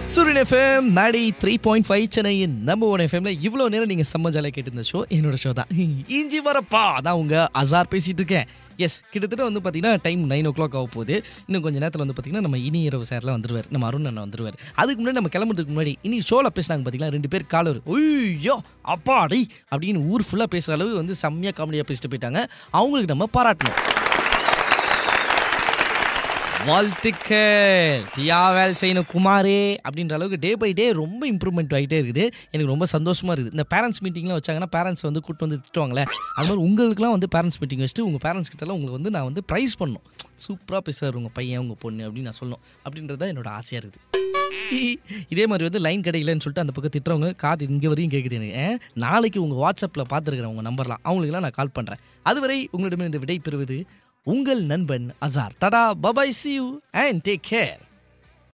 சூரியன் FM ninety three point five சென்னையின் number one எஃப்எம்ல இவ்வளோ நேரம் நீங்கள் செம்ம ஜாலியாக கேட்டிருந்த ஷோ என்னோட ஷோ தான் இஞ்சி வரப்பா நான் உங்கள் அசார் பேசிகிட்டு இருக்கேன் எஸ் கிட்டத்தட்ட வந்து பார்த்தீங்கன்னா டைம் நைன் ஓ கிளாக் ஆக போகுது இன்னும் கொஞ்சம் நேரத்தில் வந்து பார்த்தீங்கன்னா நம்ம இனி இரவு சேரில் வந்துருவார் நம்ம அருண் அண்ணன் வந்துருவார் அதுக்கு முன்னாடி நம்ம கிளம்புறதுக்கு முன்னாடி இனி ஷோவில் பேசினாங்க பார்த்தீங்களா ரெண்டு பேர் காலர் ஐயோ அப்பாடி அப்படின்னு ஊர் ஃபுல்லாக பேசுகிற அளவு வந்து செம்மையாக காமெடியாக பேசிட்டு போயிட்டாங்க அவங்களுக்கு நம்ம பாராட்டணும் வாழ்த்துக்கள் தியாவேல் செய்யணும் குமாரே அப்படின்ற அளவுக்கு டே பை டே ரொம்ப இம்ப்ரூவ்மெண்ட் ஆகிட்டே இருக்குது எனக்கு ரொம்ப சந்தோஷமாக இருக்குது இந்த பேரண்ட்ஸ் மீட்டிங்லாம் வச்சாங்கன்னா பேரண்ட்ஸ் வந்து கூட்டு வந்து திட்டுவாங்களே அது மாதிரி உங்களுக்குலாம் வந்து பேரண்ட்ஸ் மீட்டிங் வச்சுட்டு உங்கள் பேரண்ட்ஸ் கிட்டலாம் உங்களுக்கு வந்து நான் வந்து ப்ரைஸ் பண்ணணும் சூப்பராக பேசுகிறார் உங்கள் பையன் உங்கள் பொண்ணு அப்படின்னு நான் சொல்லணும் அப்படின்றது தான் என்னோட ஆசையாக இருக்குது இதே மாதிரி வந்து லைன் கிடைக்கலன்னு சொல்லிட்டு அந்த பக்கம் திட்டுறவங்க காது இங்கே வரையும் கேட்குது எனக்கு ஏன் நாளைக்கு உங்கள் வாட்ஸ்அப்பில் பார்த்துருக்குறேன் உங்கள் நம்பர்லாம் அவங்களுக்குலாம் நான் கால் பண்ணுறேன் அதுவரை உங்களிடமே இந்த விடை பெறுவது உங்கள் நண்பன் அசார் தடா bye bye see you and take care